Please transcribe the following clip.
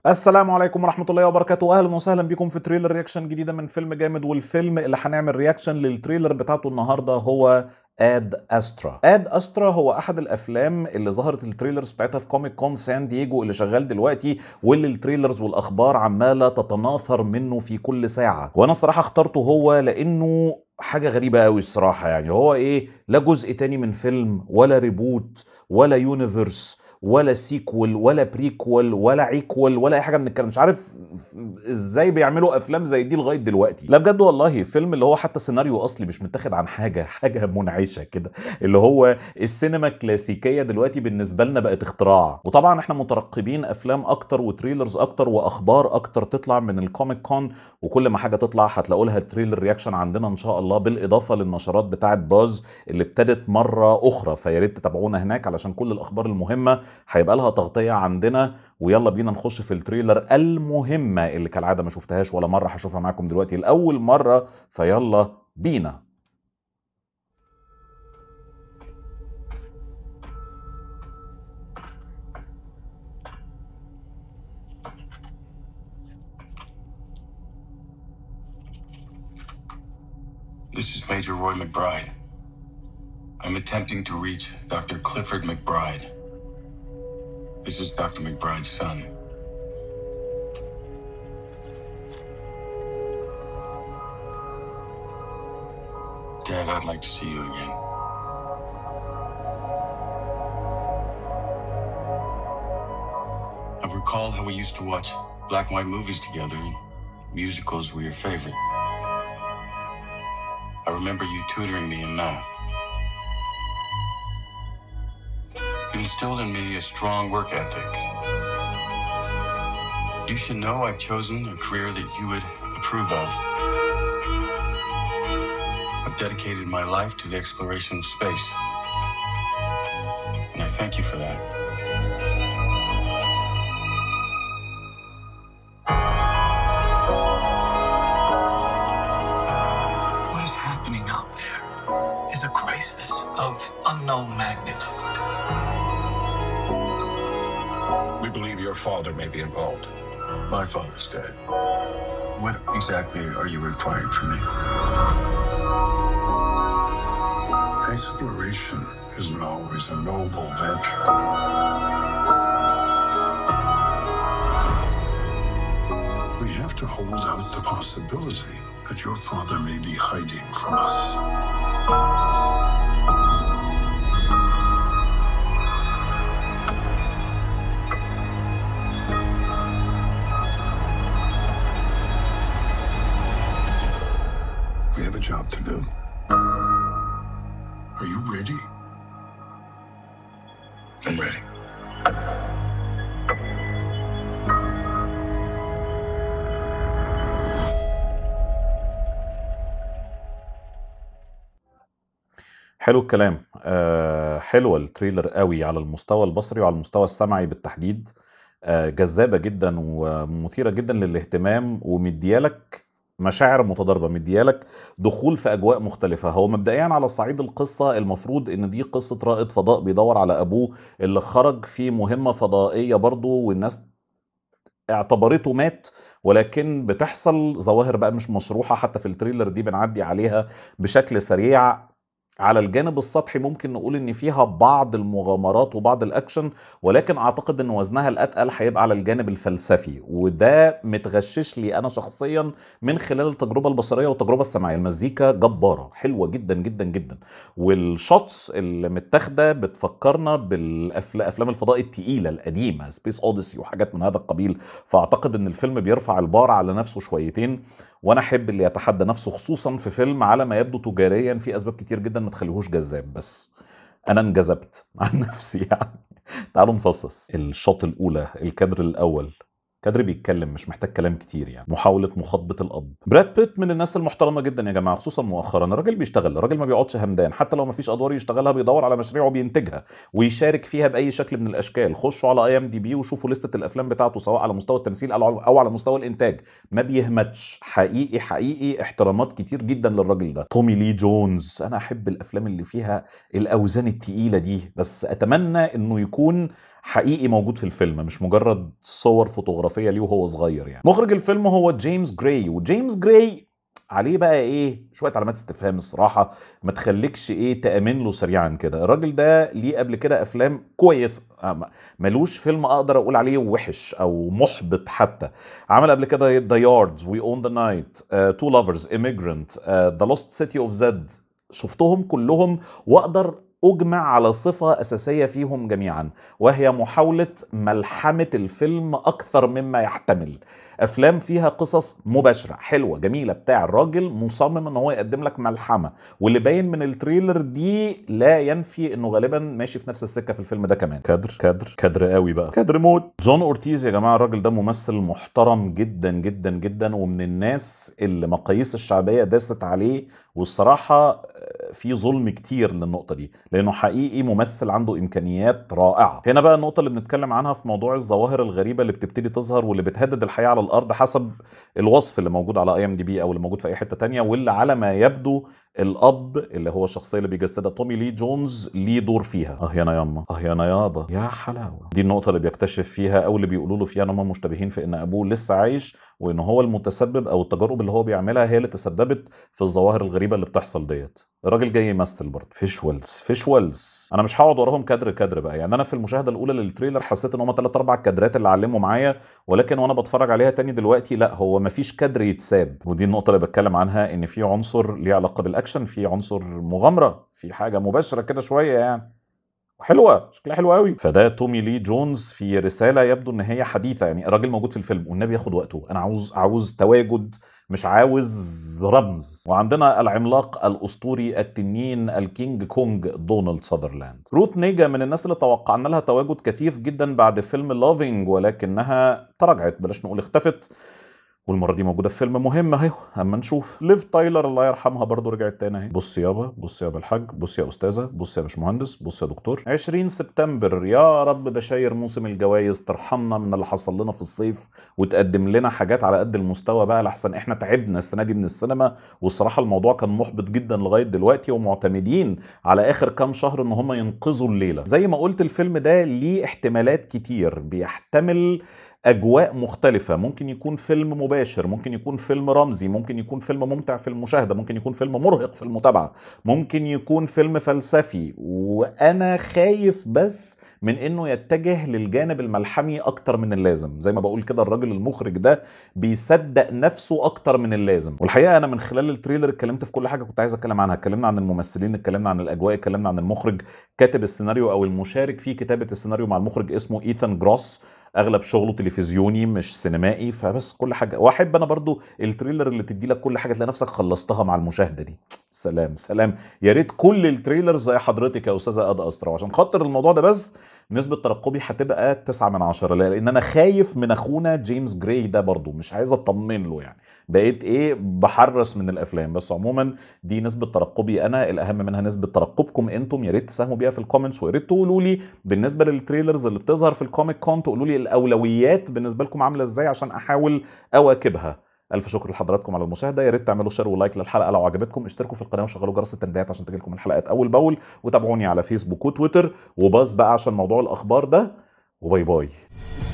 السلام عليكم ورحمة الله وبركاته أهلا وسهلا بكم في تريلر رياكشن جديدة من فيلم جامد والفيلم اللي هنعمل رياكشن للتريلر بتاعته النهاردة هو اد استرا اد استرا هو احد الافلام اللي ظهرت التريلرز بتاعتها في كوميك كون سان دييجو اللي شغال دلوقتي واللي التريلرز والاخبار عماله تتناثر منه في كل ساعه وانا الصراحه اخترته هو لانه حاجه غريبه قوي الصراحه يعني هو ايه لا جزء تاني من فيلم ولا ريبوت ولا يونيفرس ولا سيكول ولا بريكول ولا عيكول ولا اي حاجه من الكلام مش عارف ازاي بيعملوا افلام زي دي لغايه دلوقتي لا بجد والله فيلم اللي هو حتى سيناريو اصلي مش متاخد عن حاجه حاجه منعشه كده اللي هو السينما الكلاسيكيه دلوقتي بالنسبه لنا بقت اختراع وطبعا احنا مترقبين افلام اكتر وتريلرز اكتر واخبار اكتر تطلع من الكوميك كون وكل ما حاجه تطلع هتلاقوا لها تريلر رياكشن عندنا ان شاء الله بالاضافه للنشرات بتاعه باز اللي ابتدت مره اخرى فيا ريت تتابعونا هناك علشان كل الاخبار المهمه هيبقى لها تغطيه عندنا ويلا بينا نخش في التريلر المهمه اللي كالعاده ما شفتهاش ولا مره هشوفها معاكم دلوقتي لاول مره فيلا بينا This is Major Roy McBride. I'm attempting to reach Dr. Clifford McBride. This is Dr. McBride's son. Dad, I'd like to see you again. I recall how we used to watch black and white movies together, and musicals were your favorite. I remember you tutoring me in math. You instilled in me a strong work ethic. You should know I've chosen a career that you would approve of. I've dedicated my life to the exploration of space. And I thank you for that. What is happening out there is a crisis of unknown magnitude. We believe your father may be involved. My father's dead. What exactly are you requiring from me? Exploration isn't always a noble venture. We have to hold out the possibility that your father may be hiding from us. We have a job to do. Are you ready? I'm ready. حلو الكلام آه حلوة التريلر قوي على المستوى البصري وعلى المستوى السمعي بالتحديد آه جذابة جدا ومثيرة جدا للاهتمام ومديالك مشاعر متضاربة مديالك دخول في أجواء مختلفة هو مبدئيا على صعيد القصة المفروض إن دي قصة رائد فضاء بيدور على أبوه اللي خرج في مهمة فضائية برضه والناس اعتبرته مات ولكن بتحصل ظواهر بقى مش مشروحة حتى في التريلر دي بنعدي عليها بشكل سريع على الجانب السطحي ممكن نقول ان فيها بعض المغامرات وبعض الاكشن ولكن اعتقد ان وزنها الاتقل هيبقى على الجانب الفلسفي وده متغشش لي انا شخصيا من خلال التجربه البصريه والتجربه السمعيه المزيكا جباره حلوه جدا جدا جدا والشوتس اللي متاخده بتفكرنا بالافلام الفضاء التقيله القديمه سبيس اوديسي وحاجات من هذا القبيل فاعتقد ان الفيلم بيرفع البار على نفسه شويتين وانا احب اللي يتحدى نفسه خصوصا في فيلم على ما يبدو تجاريا في اسباب كتير جدا ما تخليهوش جذاب بس انا انجذبت عن نفسي يعني تعالوا نفصص الشوط الاولى الكادر الاول كادر بيتكلم مش محتاج كلام كتير يعني محاوله مخاطبه الاب براد بيت من الناس المحترمه جدا يا جماعه خصوصا مؤخرا الراجل بيشتغل الراجل ما بيقعدش همدان حتى لو ما فيش ادوار يشتغلها بيدور على مشاريع وبينتجها ويشارك فيها باي شكل من الاشكال خشوا على اي ام دي بي وشوفوا لسته الافلام بتاعته سواء على مستوى التمثيل او او على مستوى الانتاج ما بيهمتش حقيقي حقيقي احترامات كتير جدا للراجل ده تومي لي جونز انا احب الافلام اللي فيها الاوزان التقيله دي بس اتمنى انه يكون حقيقي موجود في الفيلم مش مجرد صور فوتوغرافيه ليه وهو صغير يعني مخرج الفيلم هو جيمس جراي وجيمس جراي عليه بقى ايه شويه علامات استفهام الصراحه ما تخليكش ايه تامن له سريعا كده الراجل ده ليه قبل كده افلام كويسه آه، ملوش فيلم اقدر اقول عليه وحش او محبط حتى عمل قبل كده ذا ياردز وي اون ذا نايت تو لافرز ايميجرانت ذا لوست سيتي اوف زد شفتهم كلهم واقدر اجمع على صفه اساسيه فيهم جميعا وهي محاوله ملحمه الفيلم اكثر مما يحتمل افلام فيها قصص مباشره حلوه جميله بتاع الراجل مصمم ان هو يقدم لك ملحمه واللي باين من التريلر دي لا ينفي انه غالبا ماشي في نفس السكه في الفيلم ده كمان كادر كادر كادر قوي بقى كادر موت جون اورتيز يا جماعه الراجل ده ممثل محترم جدا جدا جدا ومن الناس اللي مقاييس الشعبيه داست عليه والصراحه في ظلم كتير للنقطه دي لانه حقيقي ممثل عنده امكانيات رائعه هنا بقى النقطه اللي بنتكلم عنها في موضوع الظواهر الغريبه اللي بتبتدي تظهر واللي بتهدد الحياه على الارض حسب الوصف اللي موجود على اي ام دي بي او اللي موجود في اي حته تانية واللي على ما يبدو الاب اللي هو الشخصيه اللي بيجسدها تومي لي جونز ليه دور فيها اه يا انا ياما اه يا انا يابا يا حلاوه دي النقطه اللي بيكتشف فيها او اللي بيقولوا له فيها ان هم مشتبهين في ان ابوه لسه عايش وان هو المتسبب او التجارب اللي هو بيعملها هي اللي تسببت في الظواهر الغريبه اللي بتحصل ديت الراجل جاي يمثل برضه فيشوالز فيشوالز انا مش هقعد وراهم كادر كادر بقى يعني انا في المشاهده الاولى للتريلر حسيت ان هم ثلاث اربع كادرات اللي علموا معايا ولكن وانا بتفرج عليها تاني دلوقتي لا هو مفيش كادر يتساب ودي النقطه اللي بتكلم عنها ان في عنصر ليه علاقه بالاكشن في عنصر مغامره في حاجه مباشره كده شويه يعني وحلوه شكلها حلو قوي فده تومي لي جونز في رساله يبدو ان هي حديثه يعني الراجل موجود في الفيلم والنبي ياخد وقته انا عاوز عاوز تواجد مش عاوز رمز وعندنا العملاق الاسطوري التنين الكينج كونج دونالد ساذرلاند روث نيجا من الناس اللي توقعنا لها تواجد كثيف جدا بعد فيلم لافينج ولكنها تراجعت بلاش نقول اختفت والمره دي موجوده في فيلم مهم اهي اما نشوف ليف تايلر الله يرحمها برضو رجعت تاني اهي بص يابا بص يابا الحاج بص يا استاذه بص يا باشمهندس بص يا دكتور 20 سبتمبر يا رب بشاير موسم الجوائز ترحمنا من اللي حصل لنا في الصيف وتقدم لنا حاجات على قد المستوى بقى لحسن احنا تعبنا السنه دي من السينما والصراحه الموضوع كان محبط جدا لغايه دلوقتي ومعتمدين على اخر كام شهر ان هم ينقذوا الليله زي ما قلت الفيلم ده ليه احتمالات كتير بيحتمل اجواء مختلفه ممكن يكون فيلم مباشر ممكن يكون فيلم رمزي ممكن يكون فيلم ممتع في المشاهده ممكن يكون فيلم مرهق في المتابعه ممكن يكون فيلم فلسفي وانا خايف بس من انه يتجه للجانب الملحمي اكتر من اللازم زي ما بقول كده الراجل المخرج ده بيصدق نفسه اكتر من اللازم والحقيقه انا من خلال التريلر اتكلمت في كل حاجه كنت عايز اتكلم عنها اتكلمنا عن الممثلين اتكلمنا عن الاجواء اتكلمنا عن المخرج كاتب السيناريو او المشارك في كتابه السيناريو مع المخرج اسمه ايثان جروس اغلب شغله تلفزيوني مش سينمائي فبس كل حاجه واحب انا برضو التريلر اللي تدي لك كل حاجه تلاقي نفسك خلصتها مع المشاهده دي سلام سلام يا ريت كل التريلرز زي حضرتك يا استاذه اد اسرع عشان خاطر الموضوع ده بس نسبة ترقبي هتبقى 9 من 10 لان انا خايف من اخونا جيمس جراي ده برضو مش عايز اطمن له يعني بقيت ايه بحرص من الافلام بس عموما دي نسبة ترقبي انا الاهم منها نسبة ترقبكم انتم يا ريت تساهموا بيها في الكومنتس ويا ريت تقولوا لي بالنسبة للتريلرز اللي بتظهر في الكوميك كون تقولوا لي الاولويات بالنسبة لكم عاملة ازاي عشان احاول اواكبها الف شكر لحضراتكم على المشاهده يا ريت تعملوا شير ولايك للحلقه لو عجبتكم اشتركوا في القناه وشغلوا جرس التنبيهات عشان تجيلكم الحلقات اول باول وتابعوني على فيسبوك وتويتر وباز بقى عشان موضوع الاخبار ده وباي باي